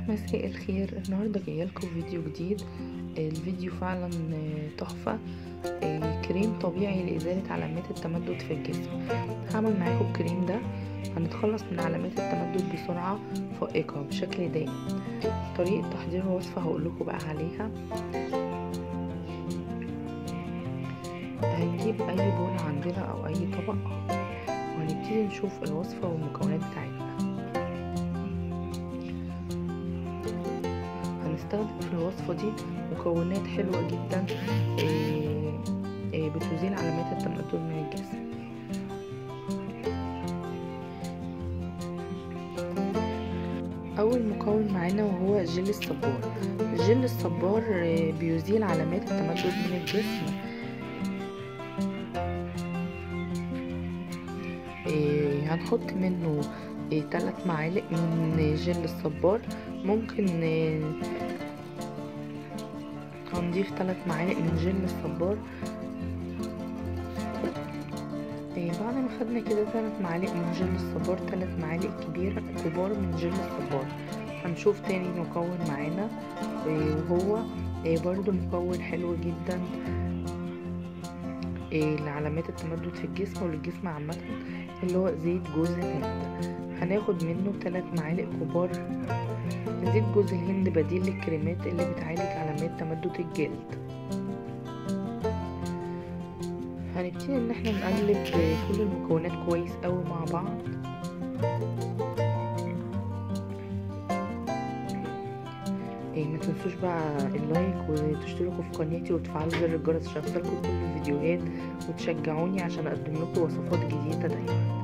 مساء الخير النهاردة جاية لكم فيديو جديد الفيديو فعلا تحفة كريم طبيعي لإزالة علامات التمدد في الجسم هعمل معاكم الكريم ده هنتخلص من علامات التمدد بسرعة فائقة بشكل دائم طريقة تحضير الوصفة هقول لكم بقى عليها هنجيب أي بول عندنا أو أي طبق وهنبتدي نشوف الوصفة والمكونات بتاعتنا هنستخدم في الوصفة دي مكونات حلوة جدا بتزيل علامات التمدد من الجسم أول مكون معانا وهو جل الصبار جل الصبار بيزيل علامات التمدد من الجسم هنحط منه ثلاث معالق من جل الصبار ممكن هنضيف ثلاث معالق من جل الصبار بعد ما خدنا كده ثلاث معالق من جل الصبار ثلاث معالق كبيرة كبار من جل الصبار هنشوف تاني مكون معانا وهو برضو مكون حلو جدا لعلامات التمدد في الجسم وللجسم عامة اللي هو زيت جوز الهند هناخد منه ثلاث معالق كبار زيت جوز الهند بديل للكريمات اللي بتعالج علامات تمدد الجلد هنبتدي ان احنا نقلب كل المكونات كويس قوي مع بعض إيه ما تنسوش بقى اللايك وتشتركوا في قناتي وتفعلوا زر الجرس عشان يوصلكوا كل الفيديوهات وتشجعوني عشان اقدم لكم وصفات جديده دايما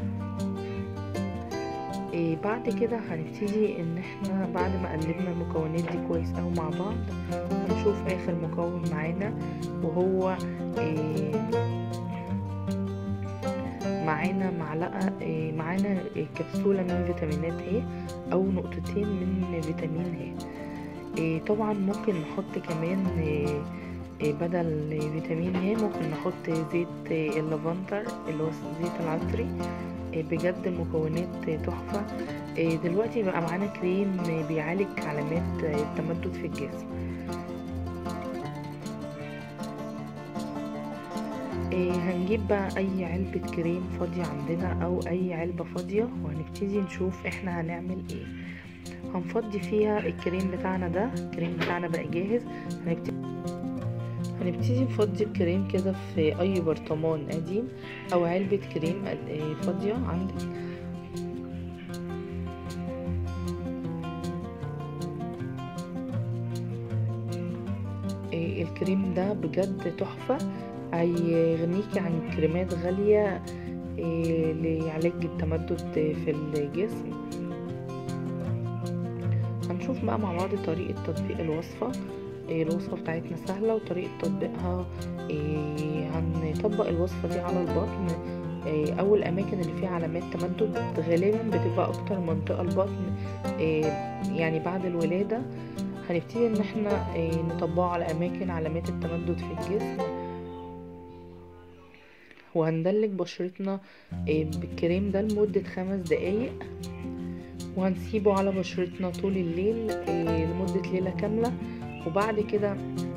إيه بعد كده هنبتدي ان احنا بعد ما قلبنا المكونات دي كويس قوي مع بعض هنشوف اخر مكون معانا وهو إيه معانا معلقه إيه معانا كبسوله من فيتامينات ه او نقطتين من فيتامين ه إيه طبعا ممكن نحط كمان إيه بدل فيتامين ه ممكن نحط زيت اللافندر اللي هو زيت العطري بجد مكونات تحفة دلوقتي بقى معانا كريم بيعالج علامات التمدد في الجسم هنجيب بقى اي علبة كريم فاضية عندنا او اي علبة فاضية وهنبتدي نشوف احنا هنعمل ايه هنفضي فيها الكريم بتاعنا ده الكريم بتاعنا بقى جاهز هنبتدي هنبتدي نفضي الكريم كده في اي برطمان قديم او علبة كريم فاضية عندك الكريم ده بجد تحفة هيغنيكي عن كريمات غالية لعلاج التمدد في الجسم هنشوف بقى مع بعض طريقة تطبيق الوصفة الوصفة بتاعتنا سهلة وطريقة تطبيقها هنطبق الوصفة دي على البطن أو الأماكن اللي فيها علامات تمدد غالبا بتبقى أكتر منطقة البطن يعني بعد الولادة هنبتدي إن احنا نطبقه على أماكن علامات التمدد في الجسم وهندلك بشرتنا بالكريم ده لمدة خمس دقايق وهنسيبه على بشرتنا طول الليل لمدة ليلة كاملة وبعد كده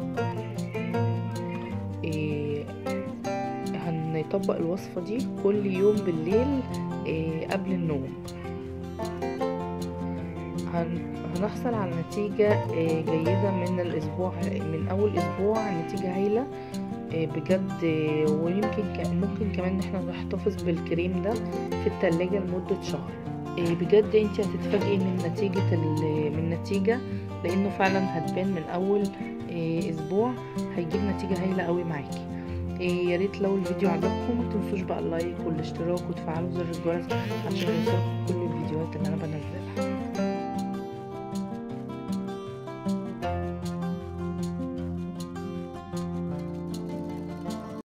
إيه هنطبق الوصفة دي كل يوم بالليل إيه قبل النوم هن هنحصل على نتيجة إيه جيدة من الأسبوع من أول أسبوع نتيجة هايلة بجد ويمكن ممكن كمان احنا نحتفظ بالكريم ده في التلاجة لمدة شهر بجد انت هتتفاجئي من نتيجة من النتيجة لانه فعلا هتبان من اول اسبوع هيجيب نتيجة هايلة قوي معاكي يا ريت لو الفيديو عجبكم ما تنسوش بقى اللايك والاشتراك وتفعلوا زر الجرس عشان يوصلكم كل الفيديوهات اللي انا بنزلها